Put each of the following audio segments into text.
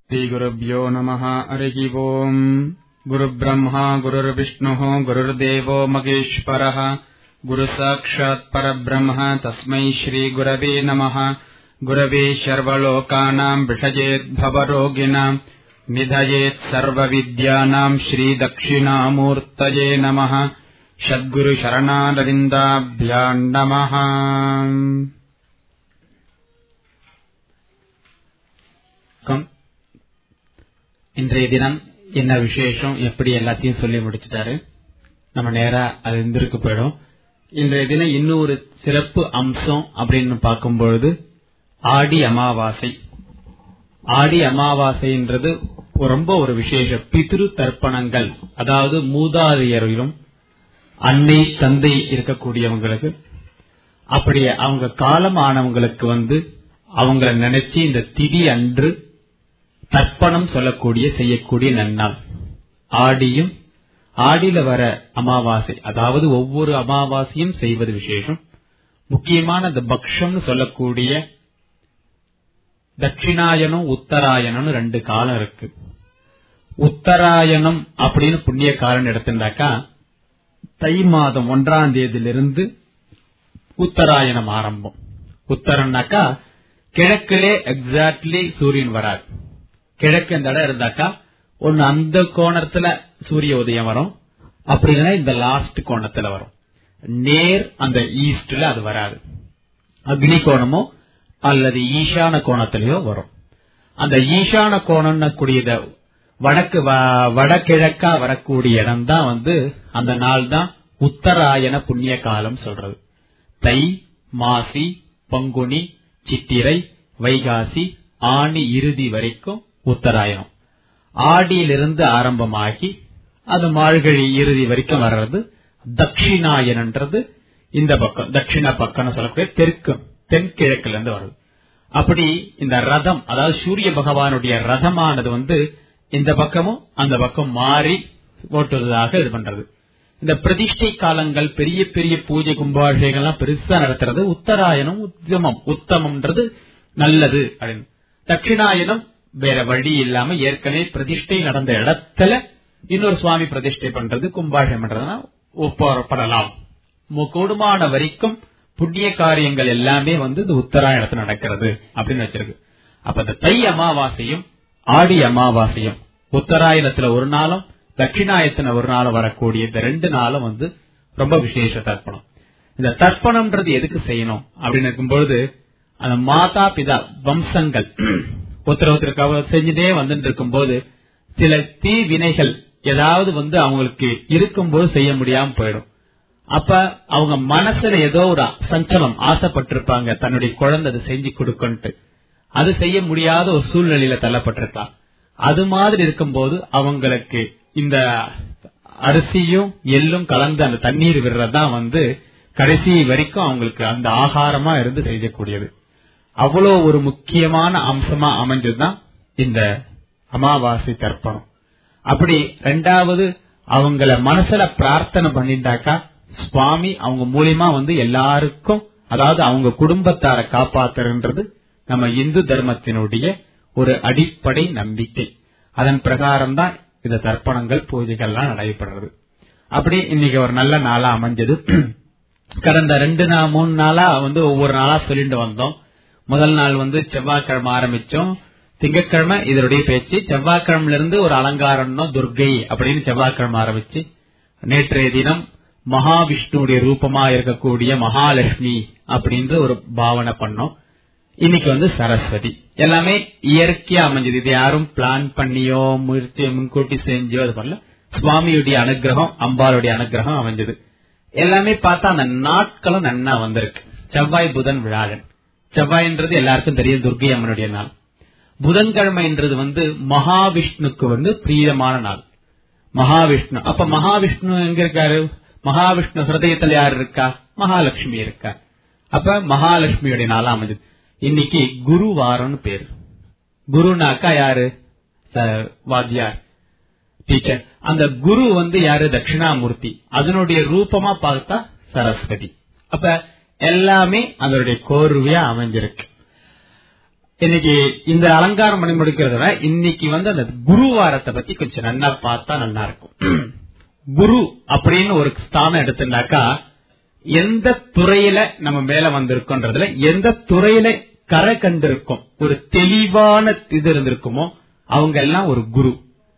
श्रीगुरुभ्यो नमः हरिः ओम् गुरुब्रह्मा गुरुर्विष्णुः गुरुर्देवो महेश्वरः गुरुसाक्षात् परब्रह्म तस्मै श्रीगुरवे नमः गुरवे सर्वलोकानाम् विषयेद्भवरोगिणाम् निधयेत् सर्वविद्यानाम् श्रीदक्षिणामूर्तये नमः सद्गुरुशरणारविन्दाभ्याम् नमः கம் இன்றைய தினம் என்ன விசேஷம் எப்படி எல்லாத்தையும் சொல்லி முடிச்சிட்டாரு நம்ம நேரா அது இருந்திருக்கு போயிடும் இன்றைய தினம் இன்னும் ஒரு சிறப்பு அம்சம் அப்படின்னு பார்க்கும்பொழுது ஆடி அமாவாசை ஆடி அமாவாசைன்றது ரொம்ப ஒரு விசேஷம் பித்ரு தர்ப்பணங்கள் அதாவது மூதாதையரிலும் அன்னை தந்தை இருக்கக்கூடியவங்களுக்கு அப்படி அவங்க காலம் ஆனவங்களுக்கு வந்து அவங்கள நினைச்சு இந்த திதி அன்று தர்ப்பணம் சொல்லக்கூடிய செய்யக்கூடிய நன்னாள் ஆடியும் ஆடியில வர அமாவாசை அதாவது ஒவ்வொரு அமாவாசையும் செய்வது விசேஷம் முக்கியமான இந்த பக்ஷம்னு சொல்லக்கூடிய தட்சிணாயனம் உத்தராயணம்னு ரெண்டு காலம் இருக்கு உத்தராயணம் அப்படின்னு புண்ணிய காலம் எடுத்துட்டாக்கா தை மாதம் ஒன்றாம் தேதியிலிருந்து உத்தராயணம் ஆரம்பம் உத்தரம்னாக்கா கிழக்கிலே எக்ஸாக்ட்லி சூரியன் வராது கிழக்கு இந்த இடம் இருந்தாக்கா ஒன்னு அந்த கோணத்துல சூரிய உதயம் வரும் அப்படி இல்லைன்னா இந்த லாஸ்ட் கோணத்துல வரும் நேர் அந்த ஈஸ்ட்ல அது வராது அக்னி கோணமோ அல்லது ஈசான கோணத்திலேயோ வரும் அந்த ஈசான கோணம்னு கூடியத வடக்கு வடகிழக்கா வரக்கூடிய இடம் தான் வந்து அந்த நாள் தான் உத்தராயண புண்ணிய காலம் சொல்றது தை மாசி பங்குனி சித்திரை வைகாசி ஆணி இறுதி வரைக்கும் உத்தராயணம் ஆடியிலிருந்து ஆரம்பமாகி அது மார்கழி இறுதி வரைக்கும் வர்றது தட்சிணாயனன்றது இந்த பக்கம் தட்சிண பக்கம் சொல்லக்கூடிய தெற்கு தென்கிழக்குல இருந்து வருது அப்படி இந்த ரதம் அதாவது சூரிய பகவானுடைய ரதமானது வந்து இந்த பக்கமும் அந்த பக்கம் மாறி ஓட்டுவதாக இது பண்றது இந்த பிரதிஷ்டை காலங்கள் பெரிய பெரிய பூஜை கும்பாபிஷேகம்லாம் பெருசா நடத்துறது உத்தராயணம் உத்தமம் உத்தமம்ன்றது நல்லது அப்படின்னு தட்சிணாயனம் வேற வழி இல்லாம ஏற்கனவே பிரதிஷ்டை நடந்த இடத்துல இன்னொரு சுவாமி பிரதிஷ்டை பண்றது கும்பாபிஷேகம் பண்றதுனா ஒப்படலாம் கூடுமான வரைக்கும் புண்ணிய காரியங்கள் எல்லாமே வந்து இந்த உத்தராயணத்துல நடக்கிறது அப்படின்னு வச்சிருக்கு அப்ப இந்த தை அமாவாசையும் ஆடி அமாவாசையும் உத்தராயணத்துல ஒரு நாளும் தட்சிணாயத்துல ஒரு நாளும் வரக்கூடிய இந்த ரெண்டு நாளும் வந்து ரொம்ப விசேஷ தர்ப்பணம் இந்த தர்ப்பணம்ன்றது எதுக்கு செய்யணும் அப்படின்னு இருக்கும்பொழுது அந்த மாதா பிதா வம்சங்கள் ஒருத்தர் ஒருத்தருக்கு செஞ்சுட்டே வந்துட்டு இருக்கும்போது சில தீ வினைகள் ஏதாவது வந்து அவங்களுக்கு இருக்கும்போது செய்ய முடியாம போயிடும் அப்ப அவங்க மனசுல ஏதோ ஒரு சஞ்சலம் ஆசைப்பட்டிருப்பாங்க தன்னுடைய குழந்தை அதை செஞ்சு கொடுக்கன்ட்டு அது செய்ய முடியாத ஒரு சூழ்நிலையில தள்ளப்பட்டிருக்கலாம் அது மாதிரி இருக்கும்போது அவங்களுக்கு இந்த அரிசியும் எள்ளும் கலந்து அந்த தண்ணீர் விடுறதுதான் வந்து கடைசி வரைக்கும் அவங்களுக்கு அந்த ஆகாரமா இருந்து செய்யக்கூடியது அவ்வளவு ஒரு முக்கியமான அம்சமா அமைஞ்சதுதான் இந்த அமாவாசை தர்ப்பணம் அப்படி ரெண்டாவது அவங்கள மனசுல பிரார்த்தனை பண்ணிட்டாக்கா சுவாமி அவங்க மூலியமா வந்து எல்லாருக்கும் அதாவது அவங்க குடும்பத்தார காப்பாத்துறன்றது நம்ம இந்து தர்மத்தினுடைய ஒரு அடிப்படை நம்பிக்கை அதன் பிரகாரம் தான் இந்த தர்ப்பணங்கள் பூஜைகள்லாம் நடைபெறுறது அப்படி இன்னைக்கு ஒரு நல்ல நாளா அமைஞ்சது கடந்த ரெண்டு நாள் மூணு நாளா வந்து ஒவ்வொரு நாளா சொல்லிட்டு வந்தோம் முதல் நாள் வந்து செவ்வாய்க்கிழமை ஆரம்பிச்சோம் திங்கட்கிழமை இதனுடைய பேச்சு செவ்வாய்க்கிழமைல இருந்து ஒரு அலங்காரம்னோ துர்கை அப்படின்னு செவ்வாய்க்கிழமை ஆரம்பிச்சு நேற்றைய தினம் மகாவிஷ்ணுடைய ரூபமா இருக்கக்கூடிய மகாலட்சுமி அப்படின்ற ஒரு பாவனை பண்ணோம் இன்னைக்கு வந்து சரஸ்வதி எல்லாமே இயற்கையா அமைஞ்சது இது யாரும் பிளான் பண்ணியோ முயற்சி முன்கூட்டி செஞ்சோ அது பண்ணல சுவாமியுடைய அனுகிரகம் அம்பாளுடைய அனுகிரகம் அமைஞ்சது எல்லாமே பார்த்தா அந்த நாட்களும் நன்னா வந்திருக்கு செவ்வாய் புதன் விழாடன் செவ்வாய்ன்றது எல்லாருக்கும் தெரியும் துர்கை அம்மனுடைய நாள் புதன்கிழமைன்றது வந்து மகாவிஷ்ணுக்கு வந்து பிரியமான நாள் மகாவிஷ்ணு அப்ப மகாவிஷ்ணு எங்க இருக்காரு மகாவிஷ்ணு ஹிருதயத்துல யார் இருக்கா மகாலட்சுமி இருக்கா அப்ப மகாலட்சுமியுடைய நாளா அமைஞ்சது இன்னைக்கு குரு வாரம்னு பேரு குருனாக்கா யாரு வாத்தியார் டீச்சர் அந்த குரு வந்து யாரு தட்சிணாமூர்த்தி அதனுடைய ரூபமா பார்த்தா சரஸ்வதி அப்ப எல்லாமே அதனுடைய கோர்வையா அமைஞ்சிருக்கு இன்னைக்கு இந்த அலங்காரம் பண்ணி முடிக்கிறத விட இன்னைக்கு வந்து அந்த குருவாரத்தை பத்தி கொஞ்சம் நல்லா பார்த்தா நல்லா இருக்கும் குரு அப்படின்னு ஒரு ஸ்தானம் எடுத்துனாக்கா எந்த துறையில நம்ம மேல வந்திருக்கோன்றதுல எந்த துறையில கரை கண்டிருக்கோம் ஒரு தெளிவான இது இருந்திருக்குமோ அவங்க எல்லாம் ஒரு குரு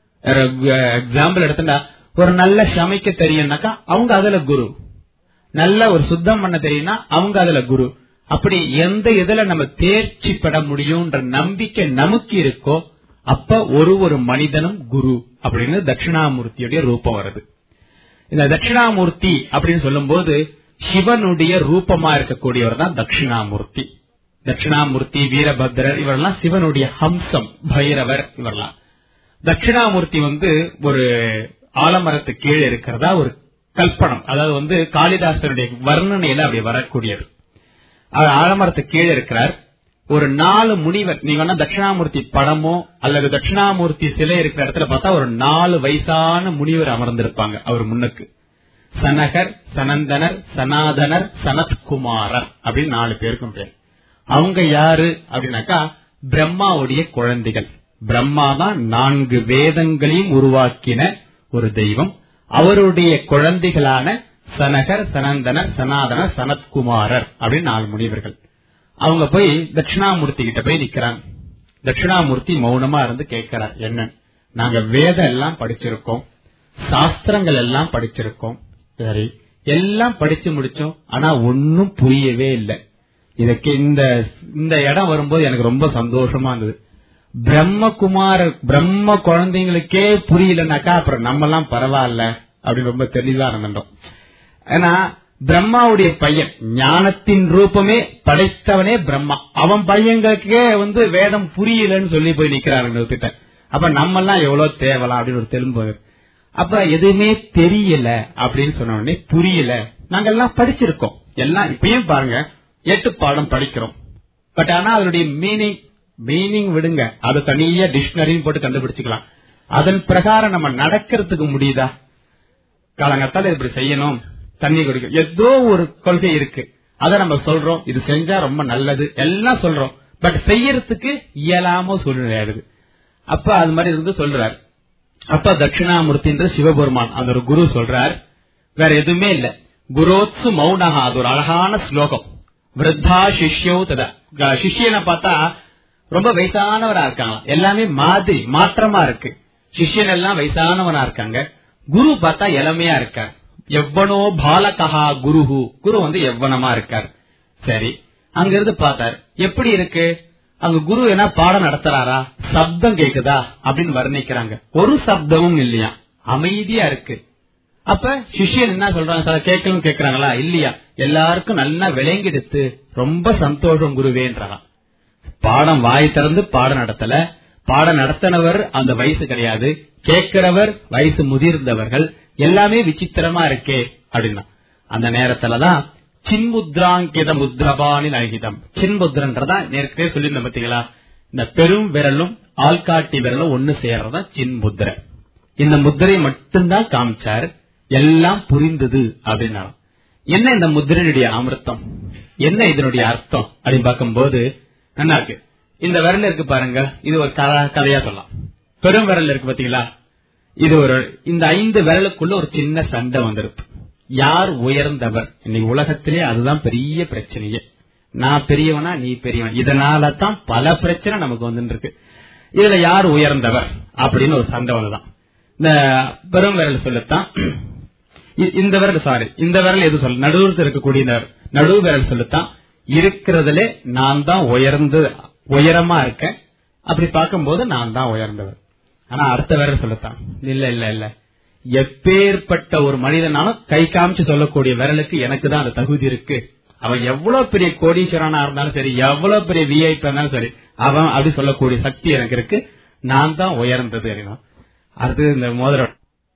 எக்ஸாம்பிள் எடுத்துட்டா ஒரு நல்ல சமைக்க தெரியும்னாக்கா அவங்க அதுல குரு நல்ல ஒரு சுத்தம் பண்ண தெரியும்னா அவங்க அதுல குரு அப்படி எந்த இதுல நம்ம தேர்ச்சி பெற முடியும்ன்ற நம்பிக்கை நமக்கு இருக்கோ அப்ப ஒரு ஒரு மனிதனும் குரு அப்படின்னு தட்சிணாமூர்த்தியுடைய ரூபம் வருது இந்த தட்சிணாமூர்த்தி அப்படின்னு சொல்லும்போது சிவனுடைய ரூபமா இருக்கக்கூடியவர் தான் தட்சிணாமூர்த்தி தட்சிணாமூர்த்தி வீரபத்ரர் இவரெல்லாம் சிவனுடைய ஹம்சம் பைரவர் இவரெல்லாம் தட்சிணாமூர்த்தி வந்து ஒரு ஆலமரத்து கீழே இருக்கிறதா ஒரு கல்பனம் அதாவது வந்து காளிதாசனுடைய வர்ணனையில அப்படி வரக்கூடியது அவர் ஆலமரத்து கீழே இருக்கிறார் ஒரு நாலு முனிவர் நீங்க வேணா தட்சிணாமூர்த்தி படமோ அல்லது தட்சிணாமூர்த்தி சிலை இருக்கிற இடத்துல பார்த்தா ஒரு நாலு வயசான முனிவர் அமர்ந்திருப்பாங்க அவர் முன்னுக்கு சனகர் சனந்தனர் சனாதனர் சனத்குமாரர் அப்படின்னு நாலு பேருக்கும் பேர் அவங்க யாரு அப்படின்னாக்கா பிரம்மாவுடைய குழந்தைகள் பிரம்மா தான் நான்கு வேதங்களையும் உருவாக்கின ஒரு தெய்வம் அவருடைய குழந்தைகளான சனகர் சனந்தனர் சனாதனர் சனத்குமாரர் அப்படின்னு நாலு முனிவர்கள் அவங்க போய் தட்சிணாமூர்த்தி கிட்ட போய் நிக்கிறாங்க தட்சிணாமூர்த்தி மௌனமா இருந்து கேட்கிறார் என்ன நாங்க வேதம் எல்லாம் படிச்சிருக்கோம் சாஸ்திரங்கள் எல்லாம் படிச்சிருக்கோம் சரி எல்லாம் படிச்சு முடிச்சோம் ஆனா ஒன்னும் புரியவே இல்லை இதுக்கு இந்த இந்த இடம் வரும்போது எனக்கு ரொம்ப சந்தோஷமா இருந்தது பிரம்மகுமார பிரம்ம குழந்தைங்களுக்கே புரியலனாக்கா அப்புறம் நம்ம எல்லாம் பரவாயில்ல அப்படின்னு ரொம்ப தெளிவா இருந்தோம் ஏன்னா பிரம்மாவுடைய பையன் ஞானத்தின் ரூபமே படைத்தவனே பிரம்மா அவன் பையங்களுக்கே வந்து வேதம் புரியலன்னு சொல்லி போய் நிக்கிறாரு கிட்ட அப்ப நம்ம எல்லாம் எவ்வளவு தேவலாம் அப்படின்னு ஒரு தெலும்பு அப்ப எதுவுமே தெரியல அப்படின்னு சொன்ன உடனே புரியல நாங்க எல்லாம் படிச்சிருக்கோம் எல்லாம் இப்பயும் பாருங்க எட்டு பாடம் படிக்கிறோம் பட் ஆனா அதனுடைய மீனிங் மீனிங் விடுங்க அது தனியா டிக்ஷனரின்னு போட்டு கண்டுபிடிச்சுக்கலாம் அதன் பிரகாரம் நம்ம நடக்கிறதுக்கு முடியுதா காலங்கத்தால இப்படி செய்யணும் தண்ணி குடிக்க ஏதோ ஒரு கொள்கை இருக்கு அத நம்ம சொல்றோம் இது செஞ்சா ரொம்ப நல்லது எல்லாம் சொல்றோம் பட் செய்யறதுக்கு இயலாம சூழ்நிலை ஆகுது அப்ப அது மாதிரி இருந்து சொல்றார் அப்ப தட்சிணாமூர்த்தின்ற சிவபெருமான் அந்த ஒரு குரு சொல்றார் வேற எதுவுமே இல்ல குரோத்சு மௌனகா அது ஒரு அழகான ஸ்லோகம் விருத்தா சிஷ்யோ ததா சிஷியனை பார்த்தா ரொம்ப வயசானவரா இருக்காங்க எல்லாமே மாதிரி மாற்றமா இருக்கு சிஷ்யன் எல்லாம் வயசானவனா இருக்காங்க குரு பார்த்தா இளமையா இருக்கார் எவ்வனோ பாலகஹா குருஹு குரு வந்து எவ்வனமா இருக்கார் சரி அங்க இருந்து பார்த்தார் எப்படி இருக்கு அங்க குரு என்ன பாடம் நடத்துறாரா சப்தம் கேக்குதா அப்படின்னு வர்ணிக்கிறாங்க ஒரு சப்தமும் இல்லையா அமைதியா இருக்கு அப்ப சிஷியன் என்ன சொல்றாங்க சார் கேட்கணும் கேக்குறாங்களா இல்லையா எல்லாருக்கும் நல்லா விளங்கிடுத்து ரொம்ப சந்தோஷம் குருவேன்றாராம் பாடம் வாய் திறந்து பாடம் நடத்தல பாடம் நடத்தினவர் அந்த வயசு கிடையாது கேட்கிறவர் வயசு முதிர்ந்தவர்கள் எல்லாமே விசித்திரமா இருக்கே அப்படின்னா அந்த நேரத்துலதான் சின்முத்ராங்கித முத்ரபானின் அகிதம் சின்முத்ரன்றதா நேரத்திலே சொல்லியிருந்த பாத்தீங்களா இந்த பெரும் விரலும் ஆள்காட்டி விரலும் ஒண்ணு சேர்றதா சின்முத்ரை இந்த முத்திரை மட்டும்தான் காமிச்சார் எல்லாம் புரிந்தது அப்படின்னா என்ன இந்த முத்திரையுடைய அமிர்தம் என்ன இதனுடைய அர்த்தம் அப்படின்னு பார்க்கும்போது நல்லா இருக்கு இந்த விரல் இருக்கு பாருங்க இது ஒரு கதை- கதையா சொல்லலாம் பெரும் விரல் இருக்கு பாத்தீங்களா இது ஒரு இந்த ஐந்து விரலுக்குள்ள ஒரு சின்ன சண்டை வந்திருக்கு யார் உயர்ந்தவர் இன்னைக்கு உலகத்திலே அதுதான் பெரிய பிரச்சனையே நான் பெரியவனா நீ பெரியவன் இதனால தான் பல பிரச்சனை நமக்கு வந்துட்டு இருக்கு இதுல யார் உயர்ந்தவர் அப்படின்னு ஒரு சண்டை வந்துதான் இந்த பெரும் விரல் சொல்லத்தான் இ- இந்த விரல் சாரி இந்த விரல் எது சொல்ல நடுவில் இருக்கக்கூடிய இந்த நடு விரல் சொல்லத்தான் இருக்கிறதுல நான் தான் உயர்ந்து உயரமா இருக்கேன் அப்படி பார்க்கும்போது நான் தான் உயர்ந்தவர் ஆனா அடுத்த விரல் சொல்லத்தான் இல்ல இல்ல இல்ல எப்பேற்பட்ட ஒரு மனிதனாலும் கை காமிச்சு சொல்லக்கூடிய விரலுக்கு எனக்கு தான் அந்த தகுதி இருக்கு அவன் எவ்வளவு பெரிய கோடீஸ்வரனா இருந்தாலும் சரி எவ்வளவு பெரிய விஐபி இருந்தாலும் சரி அவன் அப்படி சொல்லக்கூடிய சக்தி எனக்கு இருக்கு நான் தான் உயர்ந்தது அப்படின்னா அடுத்து இந்த மோதிரம்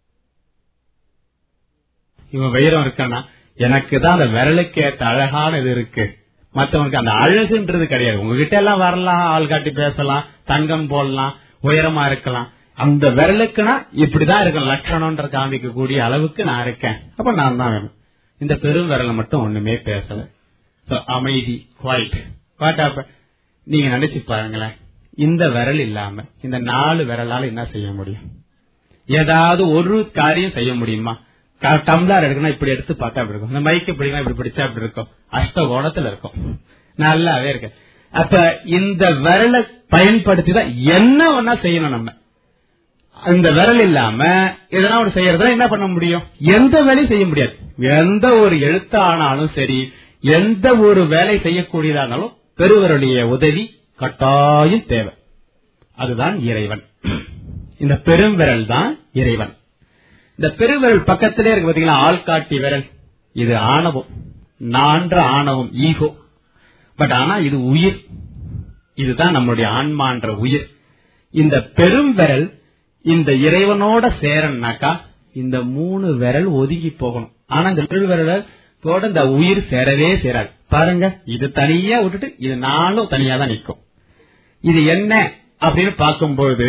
இவன் வைரம் இருக்கானா எனக்கு தான் அந்த விரலுக்கு ஏத்த அழகான இது இருக்கு மத்தவனுக்கு அந்த அழகுன்றது கிடையாது உங்ககிட்ட எல்லாம் வரலாம் ஆள் காட்டி பேசலாம் தங்கம் போடலாம் உயரமா இருக்கலாம் அந்த விரலுக்குனா இப்படிதான் இருக்கும் லட்சணம்ன்ற காமிக்கக்கூடிய அளவுக்கு நான் இருக்கேன் அப்ப நான் தான் வேணும் இந்த பெரும் விரல மட்டும் ஒண்ணுமே பேசல So, அமைதி குவாய்ட் வாட் நீங்க நினைச்சு பாருங்களேன் இந்த விரல் இல்லாம இந்த நாலு விரலால என்ன செய்ய முடியும் ஏதாவது ஒரு காரியம் செய்ய முடியுமா க- டம்ளர் எடுக்கணும் இப்படி எடுத்து பார்த்தா அப்படி இருக்கும் இந்த மைக்கு பிடிக்கணும் இப்படி பிடிச்சா அப்படி இருக்கும் அஷ்ட கோணத்துல இருக்கும் நல்லாவே இருக்கு அப்ப இந்த விரலை பயன்படுத்தி தான் என்ன வேணா செய்யணும் நம்ம இந்த விரல் இல்லாம எதனா ஒண்ணு செய்யறதுல என்ன பண்ண முடியும் எந்த வேலையும் செய்ய முடியாது எந்த ஒரு எழுத்து ஆனாலும் சரி எந்த ஒரு வேலை செய்யக்கூடியதா இருந்தாலும் பெருவருடைய உதவி கட்டாயம் தேவை அதுதான் இறைவன் இந்த பெருவிரல் தான் இறைவன் இந்த பெருவிரல் பக்கத்திலே இருக்கு பாத்தீங்களா ஆள்காட்டி விரல் இது ஆணவம் நான்ற ஆணவம் ஈகோ பட் ஆனா இது உயிர் இதுதான் நம்மளுடைய ஆன்மான்ற உயிர் இந்த பெரும் விரல் இந்த இறைவனோட சேரணும்னாக்கா இந்த மூணு விரல் ஒதுங்கி போகணும் ஆனா இந்த பெரு விரல் போட இந்த உயிர் சேரவே சேராது பாருங்க இது தனியா விட்டுட்டு இது நாலும் தனியா தான் நிற்கும் இது என்ன அப்படின்னு பார்க்கும்போது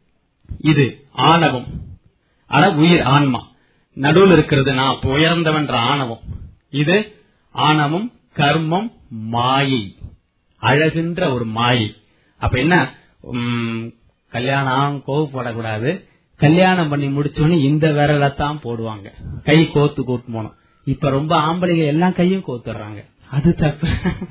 இது ஆணவம் ஆனா உயிர் ஆன்மா நடுவில் இருக்கிறது நான் இப்ப உயர்ந்தவன்ற ஆணவம் இது ஆணவம் கர்மம் மாயை அழகுன்ற ஒரு மாயை அப்ப என்ன உம், கல்யாணம் கோவப்படக்கூடாது கல்யாணம் பண்ணி முடிச்சோன்னு இந்த விரலை தான் போடுவாங்க கை கோத்து கோத்து போனோம் இப்ப ரொம்ப ஆம்பளைங்க எல்லாம் கையும் கோத்துறாங்க அது தப்பு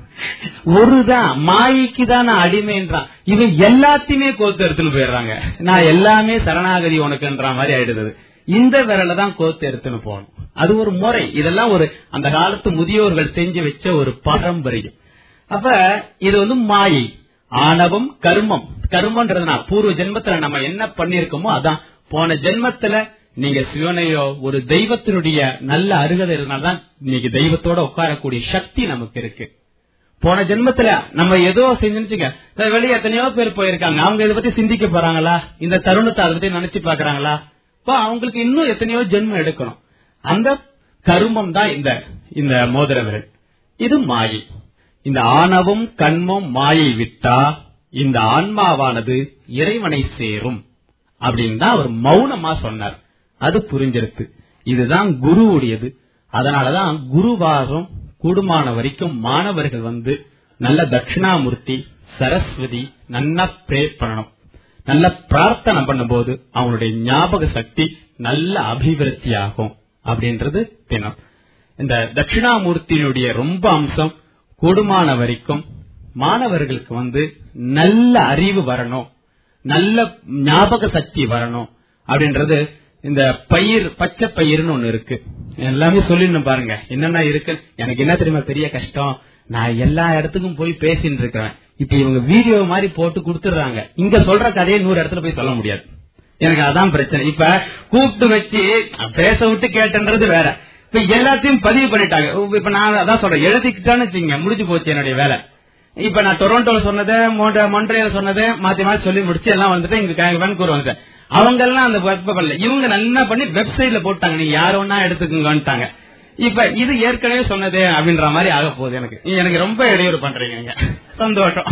ஒருதான் மாயைக்கு தான் நான் அடிமைன்றான் இவன் எல்லாத்தையுமே கோத்து எடுத்துன்னு போயிடுறாங்க நான் எல்லாமே சரணாகதி உனக்குன்ற மாதிரி ஆயிடுது இந்த விரல தான் கோத்து எடுத்துன்னு போகணும் அது ஒரு முறை இதெல்லாம் ஒரு அந்த காலத்து முதியோர்கள் செஞ்சு வச்ச ஒரு பாரம்பரியம் அப்ப இது வந்து மாயை ஆணவம் கர்மம் கர்மன்றதுனா பூர்வ ஜென்மத்துல நம்ம என்ன பண்ணிருக்கோமோ அதான் போன ஜென்மத்துல நீங்க சிவனையோ ஒரு தெய்வத்தினுடைய நல்ல அருகதை இருந்தால்தான் இன்னைக்கு தெய்வத்தோட உட்காரக்கூடிய சக்தி நமக்கு இருக்கு போன ஜென்மத்துல நம்ம ஏதோ செஞ்சுச்சுங்க வெளியே எத்தனையோ பேர் போயிருக்காங்க அவங்க இதை பத்தி சிந்திக்க போறாங்களா இந்த தருணத்தை அதை பத்தி நினைச்சு பாக்குறாங்களா இப்போ அவங்களுக்கு இன்னும் எத்தனையோ ஜென்மம் எடுக்கணும் அந்த கருமம் தான் இந்த இந்த மோதிர விரல் இது மாயை இந்த ஆணவம் கண்மம் மாயை விட்டா இந்த ஆன்மாவானது இறைவனை சேரும் அப்படின்னு தான் அவர் மௌனமா சொன்னார் அது புரிஞ்சிருக்கு இதுதான் குருவுடையது அதனாலதான் குருவாரம் கூடுமான வரைக்கும் மாணவர்கள் வந்து நல்ல தட்சிணாமூர்த்தி சரஸ்வதி நல்லா ப்ரே பண்ணணும் நல்ல பிரார்த்தனை பண்ணும்போது அவங்களுடைய ஞாபக சக்தி நல்ல அபிவிருத்தி ஆகும் அப்படின்றது தினம் இந்த தட்சிணாமூர்த்தியினுடைய ரொம்ப அம்சம் கூடுமான வரைக்கும் மாணவர்களுக்கு வந்து நல்ல அறிவு வரணும் நல்ல ஞாபக சக்தி வரணும் அப்படின்றது இந்த பயிர் பச்சை பயிர்னு ஒண்ணு இருக்கு எல்லாமே சொல்லிடணும் பாருங்க என்னென்ன இருக்கு எனக்கு என்ன தெரியுமா பெரிய கஷ்டம் நான் எல்லா இடத்துக்கும் போய் பேசிட்டு இருக்கிறேன் இப்ப இவங்க வீடியோ மாதிரி போட்டு கொடுத்துடுறாங்க இங்க சொல்ற கதையை நூறு இடத்துல போய் சொல்ல முடியாது எனக்கு அதான் பிரச்சனை இப்ப கூப்பிட்டு வச்சு பேச விட்டு கேட்டன்றது வேற இப்ப எல்லாத்தையும் பதிவு பண்ணிட்டாங்க இப்ப நான் அதான் சொல்றேன் எழுதிக்கிட்டான்னு வச்சுங்க முடிஞ்சு போச்சு என்னுடைய வேலை இப்ப நான் டொரண்டோல சொன்னதை மொன்ட்ரியல் சொன்னதை மாத்தி மாத்தி சொல்லி முடிச்சு எல்லாம் வந்துட்டு இங்க வேன்கூர் வந்துட்டேன் அவங்க எல்லாம் அந்த ஒர்க் பண்ணல இவங்க நல்லா பண்ணி வெப்சைட்ல போட்டாங்க நீங்க யார் ஒன்னா எடுத்துக்கோங்கன்ட்டாங்க இப்ப இது ஏற்கனவே சொன்னதே அப்படின்ற மாதிரி ஆக போகுது எனக்கு எனக்கு ரொம்ப இடையூறு பண்றீங்க நீங்க. சந்தோஷம்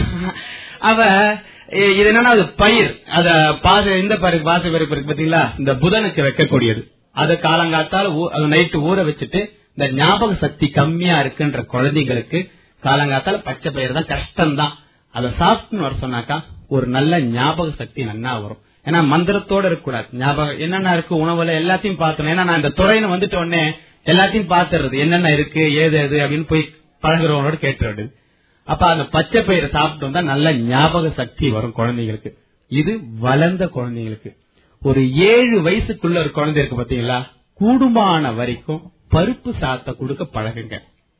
அவ இ- இது என்னன்னா அது பயிர் அத பாச இந்த பயிர் பாச பருப்பு இருக்கு பாத்தீங்களா இந்த புதனுக்கு வைக்கக்கூடியது அது காலங்காத்தால ஊ- அது நைட்டு ஊற வச்சுட்டு இந்த ஞாபக சக்தி கம்மியா இருக்குன்ற குழந்தைங்களுக்கு காலங்காத்தால பச்சை பயிர் தான் கஷ்டம் தான் அதை சாப்பிட்டுன்னு வர சொன்னாக்கா ஒரு நல்ல ஞாபக சக்தி நன்னா வரும் ஏன்னா மந்திரத்தோட இருக்கக்கூடாது ஞாபகம் என்னென்ன இருக்கு உணவுல எல்லாத்தையும் பார்த்தணும் ஏன்னா நான் இந்த துறையில வந்துட்ட உடனே எல்லாத்தையும் பாத்துறது என்னென்ன இருக்கு ஏது எது அப்படின்னு போய் பழகுறவங்களோட கேட்டுறது அப்ப அந்த பச்சை பயிரை சாப்பிட்டு வந்தா நல்ல ஞாபக சக்தி வரும் குழந்தைங்களுக்கு இது வளர்ந்த குழந்தைங்களுக்கு ஒரு ஏழு வயசுக்குள்ள ஒரு குழந்தை இருக்கு பாத்தீங்களா கூடுமான வரைக்கும் பருப்பு சாத்த கொடுக்க பழகுங்க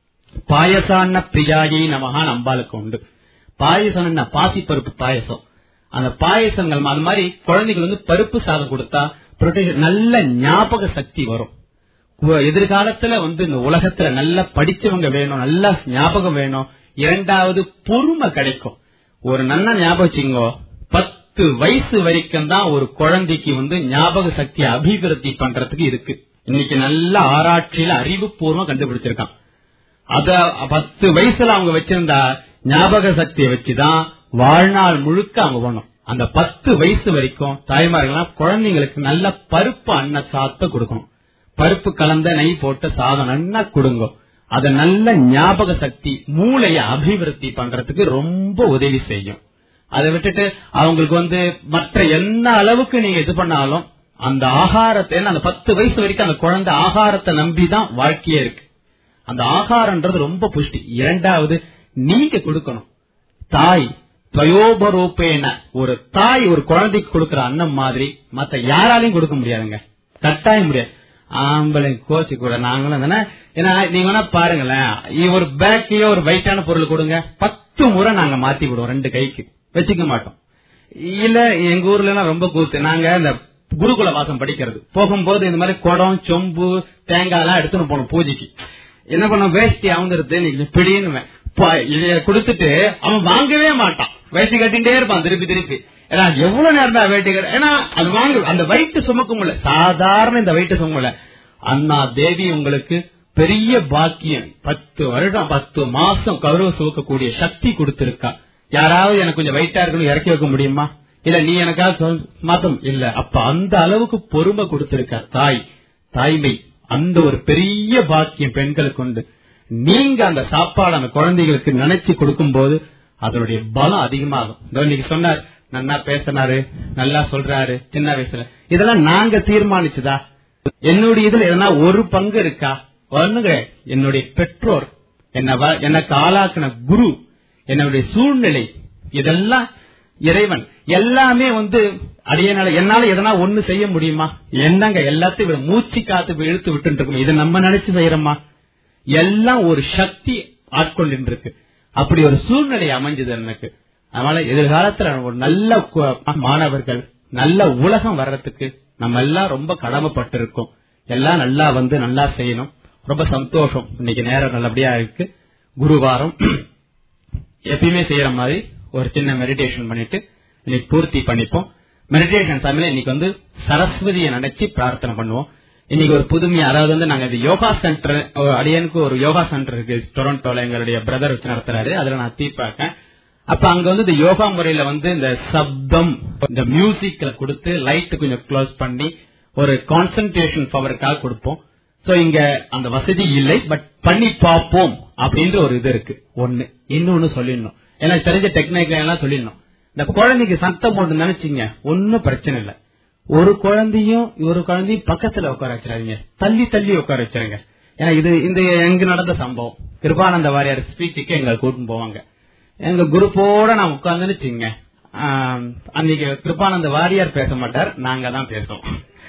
பாயசான பிரியாயை நமகான் அம்பாளுக்கு உண்டு பாயசம் என்ன பாசி பருப்பு பாயசம் அந்த பாயசங்கள் அது மாதிரி குழந்தைகள் வந்து பருப்பு சாதம் கொடுத்தா புரோட்டீன் நல்ல ஞாபக சக்தி வரும் உ- எதிர்காலத்துல வந்து இந்த உலகத்துல நல்லா படிச்சவங்க வேணும் நல்ல ஞாபகம் வேணும் இரண்டாவது பொறுமை கிடைக்கும் ஒரு நல்ல ஞாபகம் வச்சுங்கோ பத்து வயசு வரைக்கும் தான் ஒரு குழந்தைக்கு வந்து ஞாபக சக்தியை அபிவிருத்தி பண்றதுக்கு இருக்கு இன்னைக்கு நல்ல ஆராய்ச்சியில அறிவுபூர்வம் கண்டுபிடிச்சிருக்கான் அத பத்து வயசுல அவங்க வச்சிருந்தா ஞாபக சக்தியை வச்சுதான் வாழ்நாள் முழுக்க அவங்க பண்ணணும் அந்த பத்து வயசு வரைக்கும் தாய்மார்கள்லாம் குழந்தைங்களுக்கு நல்ல பருப்பு அன்ன சாத்த கொடுக்கணும் பருப்பு கலந்த நெய் போட்ட சாதம் நல்லா கொடுங்க அத நல்ல ஞாபக சக்தி மூளைய அபிவிருத்தி பண்றதுக்கு ரொம்ப உதவி செய்யும் அதை விட்டுட்டு அவங்களுக்கு வந்து மற்ற என்ன அளவுக்கு நீங்க இது பண்ணாலும் அந்த ஆகாரத்தை ஏன்னா அந்த பத்து வயசு வரைக்கும் அந்த குழந்தை ஆகாரத்தை நம்பிதான் வாழ்க்கையே இருக்கு அந்த ஆகாரம்ன்றது ரொம்ப புஷ்டி இரண்டாவது நீங்க கொடுக்கணும் தாய் துவயோபரூபேன ஒரு தாய் ஒரு குழந்தைக்கு கொடுக்கிற அன்னம் மாதிரி மத்த யாராலையும் கொடுக்க முடியாதுங்க கட்டாயம் முடியாது ஆம்பளை கோச்சு கூட நாங்களும் தானே ஏன்னா நீங்க வேணா பாருங்களேன் இ- ஒரு பேக்கையோ ஒரு வெயிட்டான பொருள் கொடுங்க பத்து முறை நாங்க மாத்தி விடுவோம் ரெண்டு கைக்கு வச்சுக்க மாட்டோம் இல்ல எங்க ஊர்ல எல்லாம் ரொம்ப கூத்து நாங்க இந்த குருகுல வாசம் படிக்கிறது போகும்போது இந்த மாதிரி குடம் சொம்பு தேங்காய் எல்லாம் எடுத்துன்னு போனோம் பூஜைக்கு என்ன பண்ண வேஷ்டி அவங்கிறது நீங்க பிடின்னு இதைய கொடுத்துட்டு அவன் வாங்கவே மாட்டான் வேஷ்டி கட்டிட்டே இருப்பான் திருப்பி திருப்பி ஏன்னா எவ்வளவு நேரம் தான் வேட்டி கட்ட ஏன்னா அது வாங்க அந்த வயிற்று சுமக்க முடியல சாதாரண இந்த வயிற்று சுமக்க முடியல அண்ணா தேவி உங்களுக்கு பெரிய பாக்கியம் பத்து வருடம் பத்து மாசம் கௌரவ சுமக்கக்கூடிய சக்தி கொடுத்திருக்கா யாராவது எனக்கு கொஞ்சம் வெயிட்டா இருக்கணும் இறக்கி வைக்க முடியுமா இல்ல நீ எனக்காக சொல்- மாத்தம் இல்ல அப்ப அந்த அளவுக்கு பொறுமை கொடுத்திருக்கா தாய் தாய்மை அந்த ஒரு பெரிய பாக்கியம் பெண்களுக்கு உண்டு நீங்க அந்த சாப்பாடு அந்த குழந்தைகளுக்கு நினைச்சு கொடுக்கும்போது அதனுடைய பலம் அதிகமாகும் இதோ இன்னைக்கு சொன்னார் நல்லா பேசினாரு நல்லா சொல்றாரு சின்ன வயசுல இதெல்லாம் நாங்க தீர்மானிச்சதா என்னுடைய இதுல எதனா ஒரு பங்கு இருக்கா ஒண்ணுங்க என்னுடைய பெற்றோர் என்ன வ- எனக்கு ஆளாக்குன குரு என்னுடைய சூழ்நிலை இதெல்லாம் இறைவன் எல்லாமே வந்து அடியனால என்னால எதனா ஒண்ணு செய்ய முடியுமா என்னங்க எல்லாத்தையும் விட மூச்சு காத்து போய் இழுத்து விட்டு இருக்கோம் இதை நம்ம நினைச்சு செய்யறோமா எல்லாம் ஒரு சக்தி ஆட்கொண்டு இருக்கு அப்படி ஒரு சூழ்நிலை அமைஞ்சது எனக்கு அதனால எதிர்காலத்துல ஒரு நல்ல கு- மாணவர்கள் நல்ல உலகம் வர்றதுக்கு நம்ம எல்லாம் ரொம்ப கடமைப்பட்டிருக்கோம் எல்லாம் நல்லா வந்து நல்லா செய்யணும் ரொம்ப சந்தோஷம் இன்னைக்கு நேரம் நல்லபடியா இருக்கு குருவாரம் எப்பயுமே செய்யற மாதிரி ஒரு சின்ன மெடிடேஷன் பண்ணிட்டு இன்னைக்கு பூர்த்தி பண்ணிப்போம் மெடிடேஷன் சமயம் இன்னைக்கு வந்து சரஸ்வதியை நினைச்சு பிரார்த்தனை பண்ணுவோம் இன்னைக்கு ஒரு புதுமையா அதாவது வந்து நாங்க இந்த யோகா சென்டர் அடியனுக்கு ஒரு யோகா சென்டர் இருக்கு டொரண்டோல எங்களுடைய பிரதர் வச்சு நடத்துறாரு அதுல நான் தீர்ப்பாக்கேன் அப்ப அங்க வந்து இந்த யோகா முறையில வந்து இந்த சப்தம் இந்த மியூசிக்ல கொடுத்து லைட் கொஞ்சம் க்ளோஸ் பண்ணி ஒரு கான்சென்ட்ரேஷன் பவருக்காக கொடுப்போம் சோ இங்க அந்த வசதி இல்லை பட் பண்ணி பார்ப்போம் அப்படின்ற ஒரு இது இருக்கு ஒண்ணு இன்னொன்னு சொல்லிடணும் எனக்கு தெரிஞ்ச டெக்னிக் எல்லாம் சொல்லிடணும் இந்த குழந்தைக்கு சத்தம் போட்டு நினைச்சீங்க ஒன்னும் பிரச்சனை இல்ல ஒரு குழந்தையும் ஒரு குழந்தையும் பக்கத்துல உட்கார வச்சிடாதீங்க தள்ளி தள்ளி உட்கார வச்சிருங்க ஏன்னா இது இந்த எங்க நடந்த சம்பவம் கிருபானந்த வாரியார் ஸ்பீச்சுக்கு எங்களை கூட்டின்னு போவாங்க எங்க குரூப்போட நான் உட்கார்ந்துன்னு வச்சுங்க அன்னைக்கு கிருபானந்த வாரியார் பேச மாட்டார் நாங்க தான் பேசுவோம்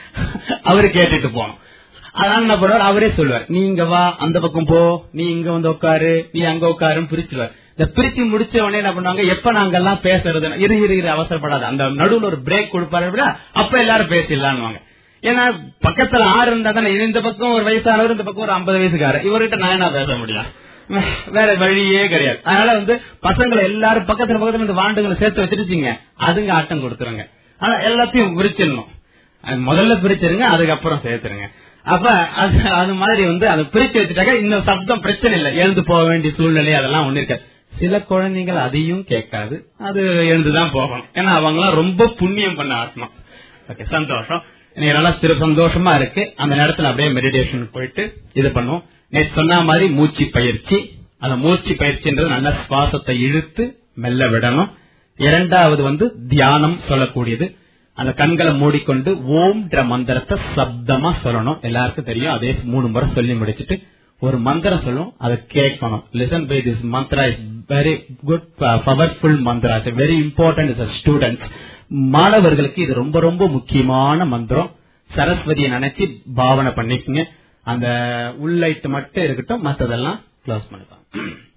அவரு கேட்டுட்டு போனோம் அதனால என்ன பண்ணுவார் அவரே சொல்லுவார் நீ இங்க வா அந்த பக்கம் போ நீ இங்க வந்து உட்காரு நீ அங்க உட்காருன்னு பிரிச்சுவார் இந்த பிரிச்சு முடிச்ச உடனே என்ன பண்ணுவாங்க எப்ப நாங்க எல்லாம் பேசுறது இரு இரு இரு அவசரப்படாத அந்த நடுவுல ஒரு பிரேக் கொடுப்பாரு அப்படின்னா, அப்ப எல்லாரும் பேசிடலான்னு ஏன்னா பக்கத்துல ஆறு இருந்தா தானே இது இந்த பக்கம் ஒரு வயசானவர் இந்த பக்கம் ஒரு ஐம்பது வயசுக்காரர் இவர்கிட்ட நான் என்ன பேச முடியும் வேற வழியே கிடையாது அதனால வந்து பசங்களை எல்லாரும் பக்கத்துல பக்கத்துல இந்த வாண்டுகளை சேர்த்து வச்சிருச்சீங்க அதுங்க ஆட்டம் கொடுத்துருங்க ஆனா எல்லாத்தையும் விரிச்சிடணும் அது முதல்ல பிரிச்சிருங்க அதுக்கப்புறம் சேர்த்துருங்க அப்ப அது அது மாதிரி வந்து அதை பிரிச்சு வச்சுட்டாக்க இந்த சப்தம் பிரச்சனை இல்லை எழுந்து போக வேண்டிய சூழ்நிலை அதெல்லாம் ஒண்ணு இருக்காது சில குழந்தைகள் அதையும் கேட்காது அது எழுந்துதான் போகணும் ஏன்னா அவங்க எல்லாம் ரொம்ப புண்ணியம் பண்ண ஆத்மா ஓகே சந்தோஷம் எனக்கு நல்லா சிறு சந்தோஷமா இருக்கு அந்த நேரத்துல அப்படியே மெடிடேஷன் போயிட்டு இது பண்ணுவோம் நேற்று சொன்ன மாதிரி மூச்சு பயிற்சி அந்த மூச்சு பயிற்சின்றது நல்ல சுவாசத்தை இழுத்து மெல்ல விடணும் இரண்டாவது வந்து தியானம் சொல்லக்கூடியது அந்த கண்களை மூடிக்கொண்டு ஓம்ன்ற மந்திரத்தை சப்தமா சொல்லணும் எல்லாருக்கும் தெரியும் அதே மூணு முறை சொல்லி முடிச்சிட்டு ஒரு மந்திரம் சொல்லும் அதை கேட்கணும் listen by this mantra is very good powerful mantra is very important is students மாணவர்களுக்கு இது ரொம்ப ரொம்ப முக்கியமான மந்திரம் சரஸ்வதியை நினைச்சு பாவனை பண்ணிக்கங்க அந்த உள்ளைட்டு மட்டும் இருக்கட்டும் மத்ததெல்லாம் க்ளோஸ் பண்ணிக்கலாம்